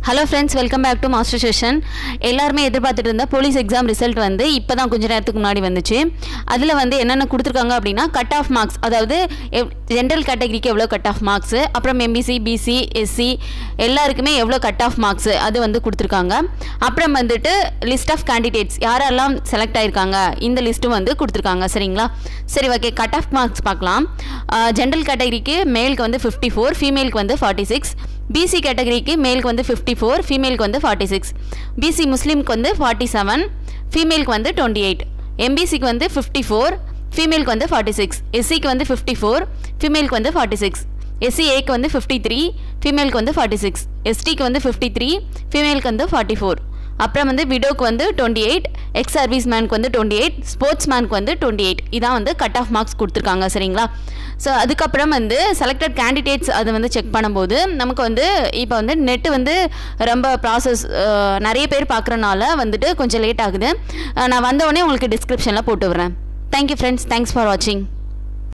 hello friends welcome back to master session எல்லாருமே எதிர்பார்த்துட்டு இருந்த போலீஸ் எக்ஸாம் ரிசல்ட் வந்து இப்போ தான் கொஞ்ச நேரத்துக்கு முன்னாடி வந்துச்சு அதில் வந்து என்னென்ன கொடுத்துருக்காங்க அப்படின்னா கட் ஆஃப் மார்க்ஸ் அதாவது ஜென்ரல் கேட்டகரிக்கு எவ்வளோ கட் ஆஃப் மார்க்ஸு அப்புறம் எம்பிசி பிசி எஸ்சி எல்லாருக்குமே எவ்வளோ கட் ஆஃப் மார்க்ஸு அது வந்து கொடுத்துருக்காங்க அப்புறம் வந்துட்டு லிஸ்ட் ஆஃப் கேண்டிடேட்ஸ் யாரெல்லாம் செலக்ட் ஆயிருக்காங்க இந்த லிஸ்ட்டும் வந்து கொடுத்துருக்காங்க சரிங்களா சரி ஓகே கட் ஆஃப் மார்க்ஸ் பார்க்கலாம் ஜென்ரல் கேட்டகரிக்கு மேலுக்கு வந்து ஃபிஃப்டி ஃபோர் ஃபீமேலுக்கு வந்து ஃபார்ட்டி சிக்ஸ் பிசி கேட்டகரிக்கு மேலுக்கு வந்து ஃபிஃப்டி ஃபோர் ஃபீமேலுக்கு வந்து ஃபார்ட்டி சிக்ஸ் பிசி முஸ்லீம்க்கு வந்து ஃபார்ட்டி செவன் ஃபீமேலுக்கு வந்து டுவெண்ட்டி எயிட் எம்பிசிக்கு வந்து ஃபிஃப்டி ஃபோர் ஃபீமேலுக்கு வந்து ஃபார்ட்டி சிக்ஸ் எஸ்சிக்கு வந்து ஃபிஃப்டி ஃபோர் ஃபீமேலுக்கு வந்து ஃபார்ட்டி சிக்ஸ் எஸ்சி ஏக்கு வந்து ஃபிஃப்டி த்ரீ ஃபீமேலுக்கு வந்து ஃபார்ட்டி சிக்ஸ் எஸ்டிக்கு வந்து ஃபிஃப்டி த்ரீ ஃபீமேலுக்கு வந்து ஃபார்ட்டி ஃபோர் அப்புறம் வந்து விடோக்கு வந்து டுவெண்ட்டி எயிட் எக்ஸ் சர்வீஸ் மேனுக்கு வந்து டுவெண்ட்டி எயிட் ஸ்போர்ட்ஸ் மேனுக்கு வந்து டுவெண்ட்டி எயிட் இதான் வந்து கட் ஆஃப் மார்க்ஸ் கொடுத்துருக்காங்க சரிங்களா ஸோ அதுக்கப்புறம் வந்து செலக்டட் கேண்டிடேட்ஸ் அது வந்து செக் பண்ணும்போது நமக்கு வந்து இப்போ வந்து நெட்டு வந்து ரொம்ப ப்ராசஸ் நிறைய பேர் பார்க்குறனால வந்துட்டு கொஞ்சம் லேட் ஆகுது அஹ் நான் வந்தவொடனே உங்களுக்கு டிஸ்கிரிப்ஷனில் போட்டு விட்றேன் தேங்க்யூ ஃப்ரெண்ட்ஸ் தேங்க்ஸ் ஃபார் வாட்சிங்